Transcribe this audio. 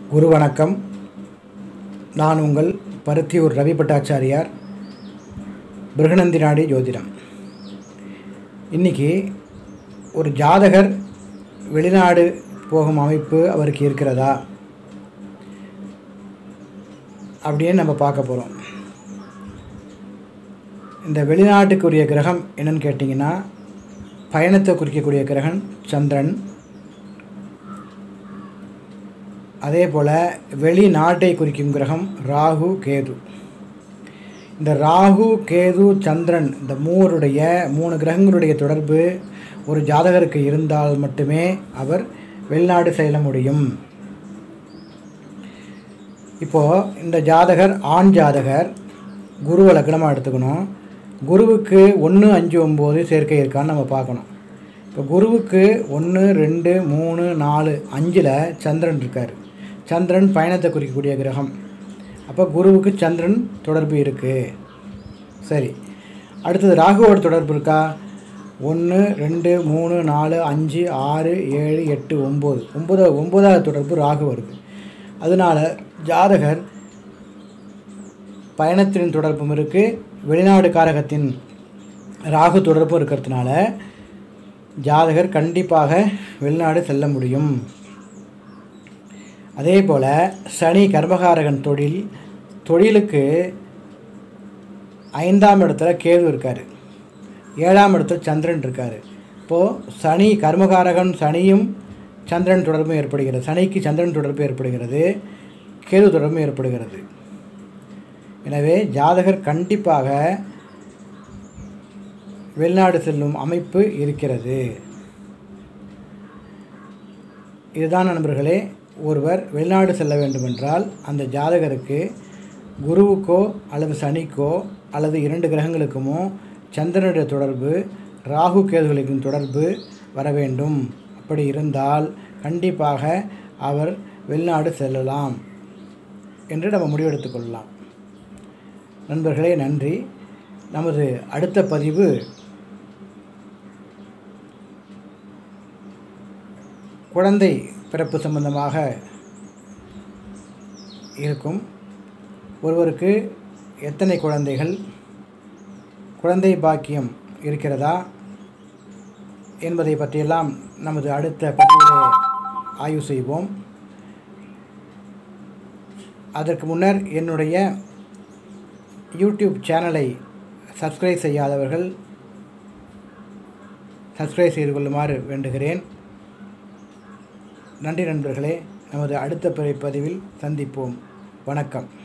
குரு வணக்கம் நான் உங்கள் பருத்தியூர் ரவி பட்டாச்சாரியார் பிருகநந்தி நாடி ஜோதிடம் இன்றைக்கி ஒரு ஜாதகர் வெளிநாடு போகும் அமைப்பு அவருக்கு இருக்கிறதா அப்படின்னு நம்ம பார்க்க போகிறோம் இந்த வெளிநாட்டுக்குரிய கிரகம் என்னன்னு கேட்டிங்கன்னா பயணத்தை குறிக்கக்கூடிய கிரகம் சந்திரன் அதே போல் வெளிநாட்டை குறிக்கும் கிரகம் ராகு கேது இந்த ராகு கேது சந்திரன் இந்த மூவருடைய மூணு கிரகங்களுடைய தொடர்பு ஒரு ஜாதகருக்கு இருந்தால் மட்டுமே அவர் வெளிநாடு செல்ல முடியும் இப்போது இந்த ஜாதகர் ஆண் ஜாதகர் குருவை லக்னமாக எடுத்துக்கணும் குருவுக்கு ஒன்று அஞ்சு ஒம்பது சேர்க்கை இருக்கான்னு நம்ம பார்க்கணும் இப்போ குருவுக்கு ஒன்று ரெண்டு மூணு நாலு அஞ்சில் சந்திரன் இருக்கார் சந்திரன் பயணத்தை குறிக்கக்கூடிய கிரகம் அப்போ குருவுக்கு சந்திரன் தொடர்பு இருக்குது சரி அடுத்தது ராகுவோட தொடர்பு இருக்கா ஒன்று ரெண்டு மூணு நாலு அஞ்சு ஆறு ஏழு எட்டு ஒம்பது ஒம்பது ஒம்பதாவது தொடர்பு ராகு வருது அதனால் ஜாதகர் பயணத்தின் தொடர்பும் இருக்குது வெளிநாடு காரகத்தின் ராகு தொடர்பும் இருக்கிறதுனால ஜாதகர் கண்டிப்பாக வெளிநாடு செல்ல முடியும் அதே போல் சனி கர்மகாரகன் தொழில் தொழிலுக்கு ஐந்தாம் இடத்துல கேது இருக்கார் ஏழாம் இடத்துல சந்திரன் இருக்கார் இப்போது சனி கர்மகாரகன் சனியும் சந்திரன் தொடர்பும் ஏற்படுகிறது சனிக்கு சந்திரன் தொடர்பு ஏற்படுகிறது கேது தொடர்பும் ஏற்படுகிறது எனவே ஜாதகர் கண்டிப்பாக வெளிநாடு செல்லும் அமைப்பு இருக்கிறது இதுதான் நண்பர்களே ஒருவர் வெளிநாடு செல்ல வேண்டுமென்றால் அந்த ஜாதகருக்கு குருவுக்கோ அல்லது சனிக்கோ அல்லது இரண்டு கிரகங்களுக்குமோ சந்திரனுடைய தொடர்பு ராகு கேதுகளுக்கும் தொடர்பு வர வேண்டும் அப்படி இருந்தால் கண்டிப்பாக அவர் வெளிநாடு செல்லலாம் என்று நம்ம முடிவெடுத்துக் கொள்ளலாம் நண்பர்களே நன்றி நமது அடுத்த பதிவு குழந்தை பிறப்பு சம்பந்தமாக இருக்கும் ஒருவருக்கு எத்தனை குழந்தைகள் குழந்தை பாக்கியம் இருக்கிறதா என்பதை பற்றியெல்லாம் நமது அடுத்த பதிவிலே ஆய்வு செய்வோம் அதற்கு முன்னர் என்னுடைய யூடியூப் சேனலை சப்ஸ்கிரைப் செய்யாதவர்கள் சப்ஸ்கிரைப் செய்து கொள்ளுமாறு வேண்டுகிறேன் நன்றி நண்பர்களே நமது அடுத்த பதிவில் சந்திப்போம் வணக்கம்